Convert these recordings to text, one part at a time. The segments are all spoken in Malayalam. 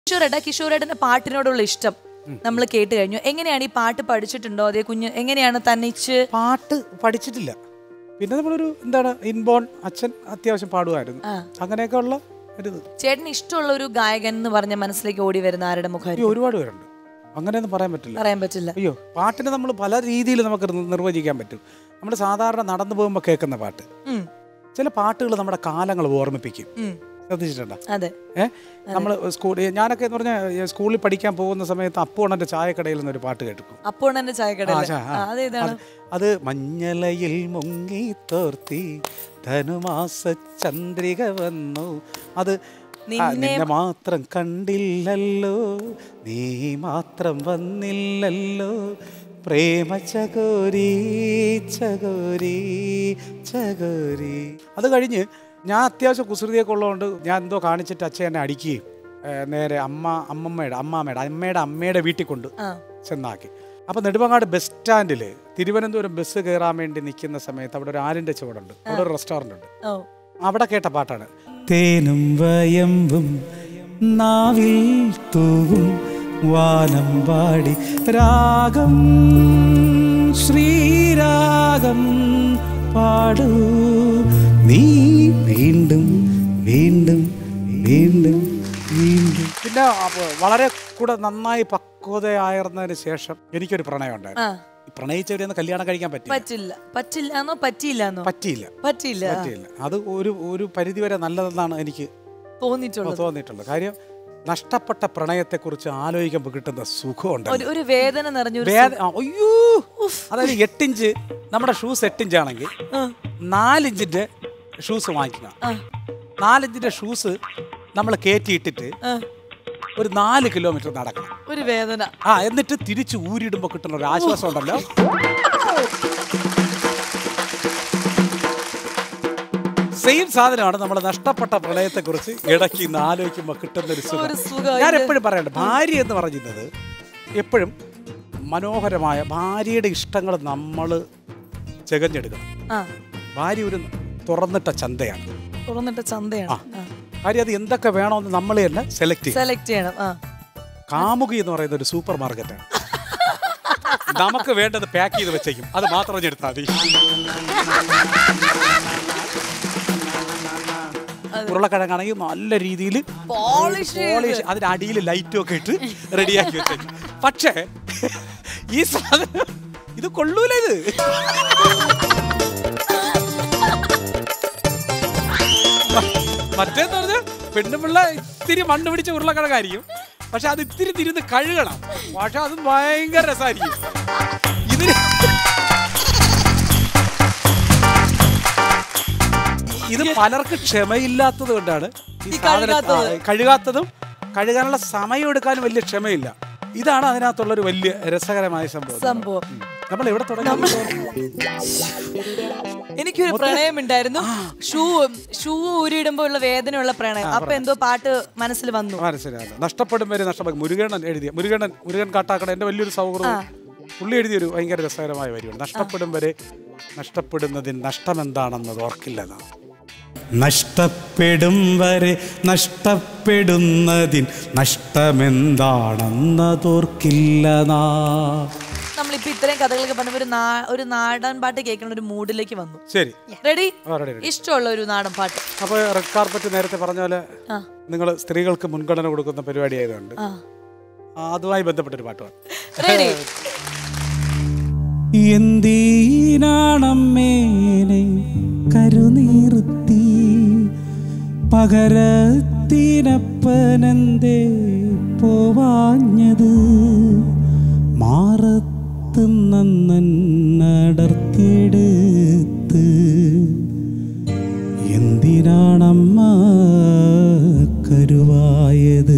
കിഷോറേട്ടാ കിഷോറേട്ടന്റെ പാട്ടിനോടുള്ള ഇഷ്ടം നമ്മൾ കേട്ട് കഴിഞ്ഞു എങ്ങനെയാണ് ഈ പാട്ട് പഠിച്ചിട്ടുണ്ടോ അതേ കുഞ്ഞ് എങ്ങനെയാണ് തന്നിച്ച് പാട്ട് പഠിച്ചിട്ടില്ല പിന്നെ നമ്മളൊരു എന്താണ് ഇൻബോൺ അച്ഛൻ അത്യാവശ്യം പാടുമായിരുന്നു ആ. അങ്ങനെയൊക്കെ ഉള്ള ഒരു ഇത് ചേട്ടന് ഇഷ്ടമുള്ള ഒരു ഗായകൻ എന്ന് പറഞ്ഞ മനസ്സിലേക്ക് ഓടി വരുന്ന ആരുടെ അയ്യോ മുഖമായിരിക്കും ഒരുപാട് പേരുണ്ട് അങ്ങനെയൊന്നും പറയാൻ പറ്റില്ല പറയാൻ പറ്റില്ല അയ്യോ പാട്ടിനെ നമ്മൾ പല രീതിയിൽ നമുക്ക് നിർ- നിർവചിക്കാൻ പറ്റും നമ്മൾ സാധാരണ നടന്നു പോകുമ്പോൾ കേൾക്കുന്ന പാട്ട് ഉം, ചില പാട്ടുകൾ നമ്മുടെ കാലങ്ങൾ ഓർമ്മിപ്പിക്കും ഉം, ശ്രദ്ധിച്ചിട്ടുണ്ടോ അതെ ഏ നമ്മൾ സ്കൂളിൽ ഞാനൊക്കെ എന്ന് പറഞ്ഞാൽ സ്കൂളിൽ പഠിക്കാൻ പോകുന്ന സമയത്ത് അപ്പുവണ്ണൻ്റെ ചായക്കടയിൽ നിന്നൊരു പാട്ട് കേട്ടു അപ്പോണന്റെ ചായക്കട ആ, ചാ- ആ. അതേതാണ് അത് മഞ്ഞലയിൽ മുങ്ങി തോർത്തി ധനുമാസ ചന്ദ്രിക വന്നു അത് ആ, നിന്നെ നിന്നെ മാത്രം കണ്ടില്ലല്ലോ നീ മാത്രം വന്നില്ലല്ലോ പ്രേമ ചകോരി ചകോരി ചകോരി അത് കഴിഞ്ഞ് ഞാൻ അത്യാവശ്യം കുസൃതിയൊക്കെ ഉള്ളതുകൊണ്ട് ഞാൻ എന്തോ കാണിച്ചിട്ട് അച്ഛൻ എന്നെ അടിക്കുകയും ഏ, നേരെ അമ്മ അമ്മമ്മയുടെ അമ്മാമ്മയുടെ അമ്മയുടെ അമ്മയുടെ വീട്ടിൽ കൊണ്ട് ആ ചെന്നാക്കി അപ്പോൾ നെടുമങ്ങാട് ബസ് സ്റ്റാൻഡിൽ തിരുവനന്തപുരം ബസ് കയറാൻ വേണ്ടി നിൽക്കുന്ന സമയത്ത് അവിടെ ഒരു ആലിൻ്റെ ചുവടുണ്ട് അവിടെ ഒരു റെസ്റ്റോറൻ്റ് ഉണ്ട് ഓ അവിടെ കേട്ട പാട്ടാണ് തേനും വയമ്പും നാവിൽ തൂവും വാനം പാടി രാഗം ശ്രീരാഗം പാടൂ നീ വീണ്ടും വീണ്ടും വീണ്ടും വീണ്ടും പിന്നെ അപ്പൊ വളരെ കൂടെ നന്നായി പക്വതയായിരുന്നതിന് ശേഷം എനിക്കൊരു പ്രണയം ഉണ്ടായിരുന്നു ആ ഈ പ്രണയിച്ചവരെയൊന്നും കല്യാണം കഴിക്കാൻ പറ്റില്ല പറ്റില്ല പറ്റില്ല എന്നോ പറ്റിയില്ല എന്നോ പറ്റിയില്ല പറ്റിയില്ല ആ, പറ്റിയില്ല അത് ഒരു ഒരു പരിധി വരെ നല്ലതെന്നാണ് എനിക്ക് തോന്നിയിട്ടുള്ളത് തോന്നിയിട്ടുള്ളത് കാര്യം നഷ്ടപ്പെട്ട പ്രണയത്തെക്കുറിച്ച് ആലോചിക്കുമ്പോൾ കിട്ടുന്ന സുഖമുണ്ട് ഒരു ഒരു വേദന നിറഞ്ഞൊരു വേദ ആ, അയ്യോ അതായത് എട്ടിഞ്ച് നമ്മുടെ ഷൂസ് എട്ടിഞ്ച് ആണെങ്കിൽ ആ, നാലിഞ്ചിന്റെ ഷൂസ് വാങ്ങിക്കുക ആ, നാലിഞ്ചിന്റെ ഷൂസ് നമ്മൾ കയറ്റിയിട്ടിട്ട് ആ, ഒരു നാല് കിലോമീറ്റർ നടക്കണം ഒരു വേദന ആ എന്നിട്ട് തിരിച്ച് ഊരിടുമ്പോൾ കിട്ടുന്ന ഒരു ആശ്വാസം ഉണ്ടല്ലോ സെയിം സാധനമാണ് നമ്മൾ നഷ്ടപ്പെട്ട പ്രണയത്തെക്കുറിച്ച് ഇടയ്ക്ക് ഇന്ന് ആലോചിക്കുമ്പോൾ കിട്ടുന്ന ഒരു ഒരു സുഖം സുഖം ഞാൻ എപ്പോഴും പറയണ്ട ഭാര്യ എന്ന് പറയുന്നത് എപ്പോഴും മനോഹരമായ ഭാര്യയുടെ ഇഷ്ടങ്ങൾ നമ്മൾ ചകഞ്ഞെടുക്കണം ആ ഭാര്യ ഒരു തുറന്നിട്ട ചന്തയാണ് തുറന്നിട്ട ചന്തയാണ് ഭാര്യ അത് എന്തൊക്കെ വേണമെന്ന് നമ്മൾ തന്നെ സെലക്ട് ചെയ്യും സെലക്ട് ചെയ്യണം ആ കാമുകി എന്ന് പറയുന്ന ഒരു സൂപ്പർ മാർക്കറ്റാണ് നമുക്ക് വേണ്ടത് പാക്ക് ചെയ്ത് വെച്ചേക്കും അത് മാത്രം എടുത്താൽ മതി ഉരുളക്കിഴങ്ങാണെങ്കിൽ നല്ല രീതിയിൽ Polish പോളിഷ് അതിന് അടിയിൽ ലൈറ്റും ഒക്കെ ഇട്ട് റെഡിയാക്കി വെച്ചേക്കും പക്ഷേ ഈ സാധനം ഇത് കൊള്ളൂല ഇത് മറ്റേന്ന് പറഞ്ഞാൽ പെണ്ണുപിള്ള ഇത്തിരി മണ്ണ് പിടിച്ച ഉരുളക്കിഴങ്ങായിരിക്കും പക്ഷെ അത് ഇത്തിരി തിരുന്ന് കഴുകണം പക്ഷെ അത് ഭയങ്കര രസമായിരിക്കും ഇതിന് ഇത് പലർക്ക് ക്ഷമയില്ലാത്തത് കൊണ്ടാണ് ഈ ഈ സാധനം കഴുകാത്തത്. ആ, കഴുകാത്തതും കഴുകാനുള്ള സമയം എടുക്കാനും വലിയ ക്ഷമയില്ല ഇതാണ് അതിനകത്തുള്ള ഒരു വലിയ രസകരമായ സംഭവം സംഭവം നമ്മൾ എവിടെ തുടങ്ങി എനിക്കൊരു പ്രണയം ഉണ്ടായിരുന്നു ഷൂ ഷൂ ഊരിയിടുമ്പോ ഉള്ള വേദനയുള്ള പ്രണയം അപ്പൊ എന്തോ പാട്ട് മനസ്സിൽ വന്നു മനസ്സിലായത് നഷ്ടപ്പെടും വരെ നഷ്ടപ്പെടും മുരുകണ്ണൻ എഴുതിയ മുരുകണ്ണൻ മുരുകൻ കാട്ടാക്കട എൻ്റെ വലിയൊരു സൗഹൃദം പുള്ളി എഴുതിയൊരു ഭയങ്കര രസകരമായ വരിയാണ് നഷ്ടപ്പെടും വരെ നഷ്ടപ്പെടുന്നതിന് നഷ്ടമെന്താണെന്നത് ഓർക്കില്ലെന്നാണ് നഷ്ടപ്പെടും വരെ നഷ്ടപ്പെടുന്നതിൻ നഷ്ടമെന്താണെന്നതോർക്കില്ലനാ നമ്മളിപ്പോ ഇത്രയും കഥകളൊക്കെ പറഞ്ഞ ഒരു നാ- ഒരു നാടൻ പാട്ട് കേൾക്കുന്ന ഒരു മൂഡിലേക്ക് വന്നു ശരി റെഡി ആ, ready, ready. ഇഷ്ടമുള്ള ഒരു നാടൻ പാട്ട് അപ്പോൾ റെഡ് കാർപ്പറ്റ് നേരത്തെ പറഞ്ഞ പോലെ ആ നിങ്ങൾ സ്ത്രീകൾക്ക് മുൻഗണന കൊടുക്കുന്ന പരിപാടി ആയതുകൊണ്ട് ആ ആ, അതുമായി ബന്ധപ്പെട്ടൊരു പാട്ടുമാണ് റെഡി എന്തിനാണമ്മേനെ കരുനീർത്തി പകരത്തിനപ്പനെന്തേ പോവാഞ്ഞത് മാറത്ത് നന്നടർത്തിയെടുത്ത് എന്തിനാണമ്മ കരുവായത്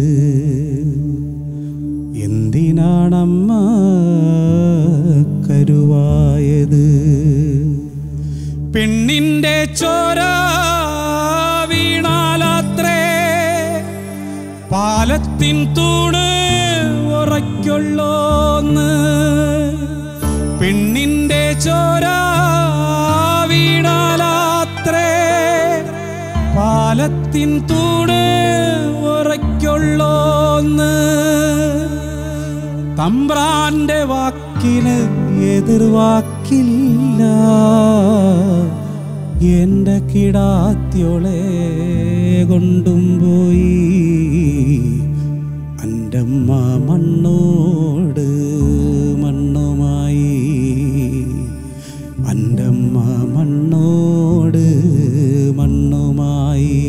എന്തിനാണമ്മ കരുവായത് പെണ്ണിന്റെ ചോര വീണാലാത്രേ പാലത്തിൻ തൂണ് ഉറയ്ക്കുള്ളോന്ന് പെണ്ണിന്റെ ചോര വീണാലാത്രേ പാലത്തിൻ തൂണ് ഉറയ്ക്കുള്ളോന്ന് വാക്കുള്ളോന്ന് തമ്പ്രാന്റെ വാക്കിന് എതിർവാക്കില്ല എൻ്റെ കിടാത്യോളെ കൊണ്ടും പോയി അൻ്റമ്മ മണ്ണോട് മണ്ണുമായി അൻ്റമ്മ മണ്ണോട് മണ്ണുമായി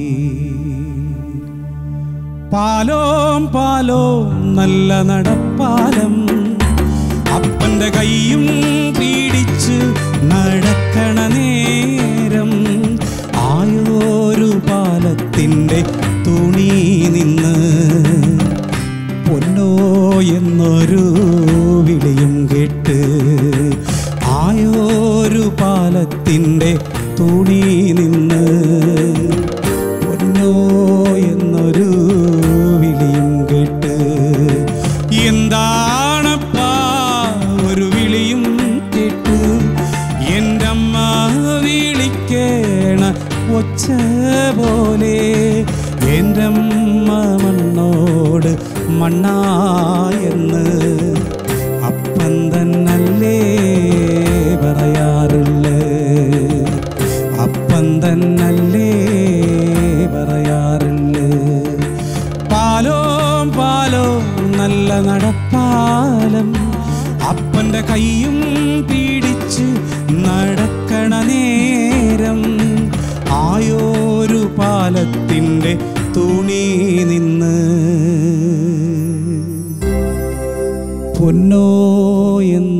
പാലോം പാലോം നല്ല നടപ്പാലം അപ്പന്റെ കൈയും പീഡിച്ച് നടക്കണ നേരം ആയോരു പാലത്തിൻ്റെ തുണി നിന്ന് പൊന്നോ എന്നൊരു വിളിയും കേട്ട് ആയോരു പാലത്തിൻ്റെ തുണി നിന്ന് പൊന്നോ എന്നൊരു വിളിയും കേട്ട് എന്താണപ്പാ ഒരു വിളിയും കേട്ട് എൻ്റെ അമ്മ വിളിക്കേണ ഒച്ച പോലെ എൻ്റെ അമ്മ മണ്ണോട് മണ്ണായെന്ന് അപ്പം തന്നല്ലേ പറയാറുള്ളേ അപ്പം തന്നല്ലേ പറയാറുള്ളേ പാലോം പാലോം നല്ല നടപ്പാലം അപ്പൻ്റെ കൈയും പീഡിച്ച് നടക്കണ നേരം ആയോരു പാലത്തിൻ്റെ തുണി നിന്ന് പൊന്നോ എന്ന്